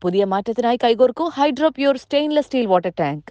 പുതിയ മാറ്റത്തിനായി കൈകോർക്കൂ Hydro Pure stainless steel water tank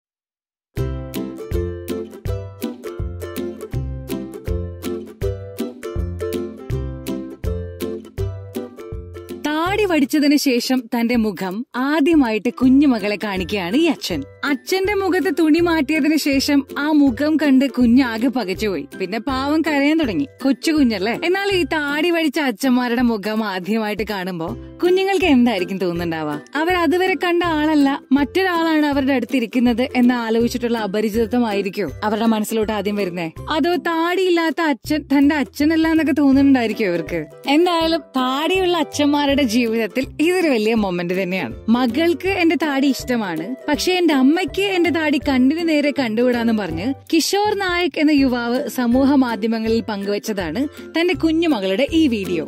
താടി വടിച്ചതിന് ശേഷം തന്റെ മുഖം ആദ്യമായിട്ട് കുഞ്ഞുമകളെ കാണിക്കുകയാണ് ഈ അച്ഛൻ അച്ഛന്റെ മുഖത്ത് തുണി മാറ്റിയതിന് ശേഷം ആ മുഖം കണ്ട് കുഞ്ഞാകെ പകച്ചുപോയി പിന്നെ പാവം കരയാൻ തുടങ്ങി കൊച്ചു കുഞ്ഞല്ലേ എന്നാൽ ഈ താടി വടിച്ച അച്ഛന്മാരുടെ മുഖം ആദ്യമായിട്ട് കാണുമ്പോ കുഞ്ഞുങ്ങൾക്ക് എന്തായിരിക്കും തോന്നുന്നുണ്ടാവുക അവർ അതുവരെ കണ്ട ആളല്ല മറ്റൊരാളാണ് അവരുടെ അടുത്തിരിക്കുന്നത് എന്ന് ആലോചിച്ചിട്ടുള്ള അപരിചിതത്വമായിരിക്കും അവരുടെ മനസ്സിലോട്ട് ആദ്യം വരുന്നേ അതോ താടിയില്ലാത്ത അച്ഛൻ തന്റെ അച്ഛനല്ല എന്നൊക്കെ തോന്നുന്നുണ്ടായിരിക്കും ഇവർക്ക് എന്തായാലും താടിയുള്ള അച്ഛന്മാരുടെ ജീവിതത്തിൽ ഇതൊരു വലിയ മൊമെന്റ് തന്നെയാണ് മകൾക്ക് എന്റെ താടി ഇഷ്ടമാണ് പക്ഷെ എന്റെ അമ്മയ്ക്ക് എന്റെ താടി കണ്ണിന് നേരെ കണ്ടുവിടാന്ന് പറഞ്ഞ് കിഷോർ നായക് എന്ന യുവാവ് സമൂഹ മാധ്യമങ്ങളിൽ പങ്കുവച്ചതാണ് തന്റെ കുഞ്ഞുമകളുടെ ഈ വീഡിയോ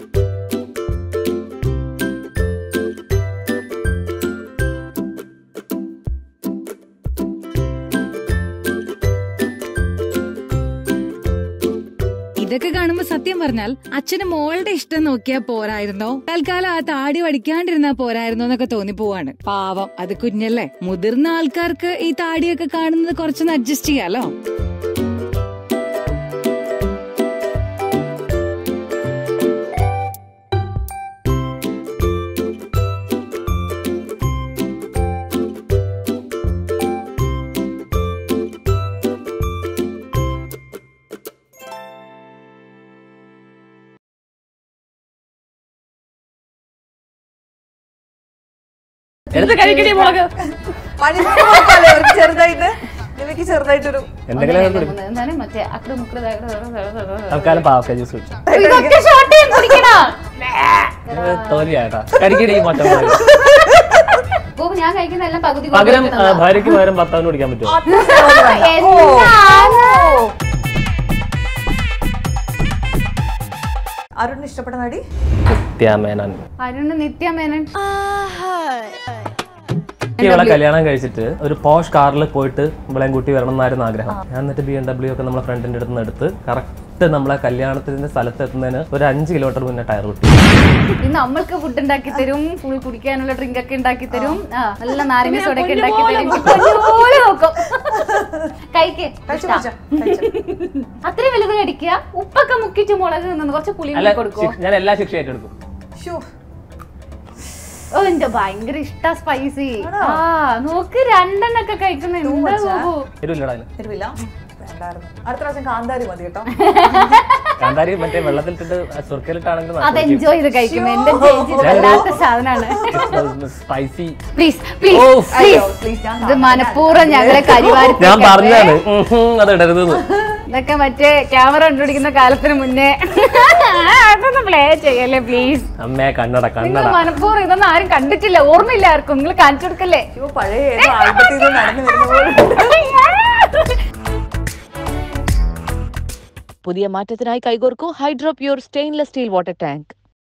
ഇതൊക്കെ കാണുമ്പോ സത്യം പറഞ്ഞാൽ അച്ഛന് മോളുടെ ഇഷ്ടം നോക്കിയാ പോരായിരുന്നോ തൽക്കാലം ആ താടി വടിക്കാണ്ടിരുന്നാ പോരായിരുന്നോ എന്നൊക്കെ തോന്നിപ്പോവാണ് പാവം അത് കുഞ്ഞല്ലേ മുതിർന്ന ആൾക്കാർക്ക് ഈ താടിയൊക്കെ കാണുന്നത് കുറച്ചൊന്ന് അഡ്ജസ്റ്റ് ചെയ്യാലോ എടുത്ത് കഴിക്കണേ മുളക് മനുഷ്യന് കുഴപ്പമില്ല, ഇവർക്ക് ചെറുതായിട്ട് ഇവയ്ക്ക് ചെറുതായിട്ടൊരു എന്തെങ്കിലും അങ്ങ് കുടിക്ക്. എന്താണ് മറ്റേ അക്കട് മുക്കട് തൽക്കാലം പാവക്ക ജ്യൂസ് കുടിച്ചു ഇതൊക്കെ ഷോർട്ട് ചെയ്യാൻ കുടിക്കണോ തോലിയാട്ടാ കരിക്കടി മൊത്തം ഓ ഞാൻ കഴിക്കുന്ന എല്ലാം പകുതി പകരം ആ, ഭാര്യയ്ക്ക് പകരം ഭർത്താവിന് കുടിക്കാൻ പറ്റുമോ അരുൺ ഇഷ്ടപ്പെട്ട നടി നിത്യാമേനൻ അരുണ് നിത്യമേനൻ എനിക്ക് ഇവളെ കല്യാണം കഴിച്ചിട്ട് ഒരു പോഷ് കാറിൽ പോയിട്ട് ഇവളെയും കൂട്ടി വരണം എന്നായിരുന്നു ആഗ്രഹം ഞാൻ എന്നിട്ട് ബി എം ഡബ്ല്യു ഒക്കെ നമ്മളെ ഫ്രണ്ടിന്റെ അടുത്ത് നിന്ന് എടുത്ത് കറക്റ്റ് നമ്മളെ കല്യാണത്തിന്റെ സ്ഥലത്ത് എത്തുന്നതിന് ഒരു അഞ്ച് കിലോമീറ്റർ മുന്നേ ടയർ വിട്ടു ഇത് നമ്മൾക്ക് ഫുഡ് ഉണ്ടാക്കി തരും ഫുൾ കുടിക്കാനുള്ള ഡ്രിങ്ക് ഒക്കെ ഉണ്ടാക്കി തരും ആ, നല്ല നാരങ്ങ സോഡ ഒക്കെ ഉണ്ടാക്കി തരും പൊന്നുപോലെ നോക്കും കഴിക്കേ കഴിച്ചു കഴിച്ചോ, കഴിച്ചോ. അത്രയും വലുത് അടിക്കുക ഉപ്പൊക്കെ മുക്കിച്ച് മുളക് നിന്ന് കുറച്ച് പുളി അല്ല കൊടുക്കും ശിക്ഷ- ഞാൻ എല്ലാ ശിക്ഷയായിട്ട് എടുക്കും ശ്ശോ, ഓ എന്റെ ഭയങ്കര ഇഷ്ടാ സ്പൈസി ആ നോക്ക് രണ്ടെണ്ണൊക്കെ കഴിക്കുന്ന എന്താ ഗോപു? എരിവില്ലടാ അതിന് എരിവില്ല വേണ്ടായിരുന്നു അടുത്ത പ്രാവശ്യം കാന്താരി മതി കേട്ടോ കാന്താരി മറ്റേ വെള്ളത്തിലിട്ടിട്ട് സുർക്കയിലിട്ടാണെങ്കിൽ അത് എൻജോയ് ചെയ്ത് കഴിക്കും എന്റെ ചേച്ചി വല്ലാത്ത സാധനമാണ് സ്പൈസി പ്ലീസ് പ്ലീസ് ഓ, അയ്യോ, പ്ലീസ് please, ഞാൻ ഇത് മനഃപൂർവ്വം ഞങ്ങളെ കരിവാരി ഞാൻ പറഞ്ഞാണ് ഉം, ഉം, അത് ഇടരുത് ഇതൊക്കെ മറ്റേ ക്യാമറ കണ്ടുപിടിക്കുന്ന കാലത്തിന് മുന്നേ അതൊന്ന് പ്ലേ ചെയ്യല്ലേ പ്ലീസ് അമ്മേ കണ്ണട നിങ്ങൾ കണ്ണട മനഃപൂർവ്വം ഇതൊന്നും ആരും കണ്ടിട്ടില്ല ഓർമ്മയില്ല ആർക്കും നിങ്ങൾ കാണിച്ചു കൊടുക്കല്ലേ അയ്യോ, പഴയ ഏതോ ആൽബത്തിൽ നിന്ന് നടന്നു വരുന്ന പോലെ പുതിയ മാറ്റത്തിനായി കൈകോർക്കൂ Hydro Pure stainless steel water tank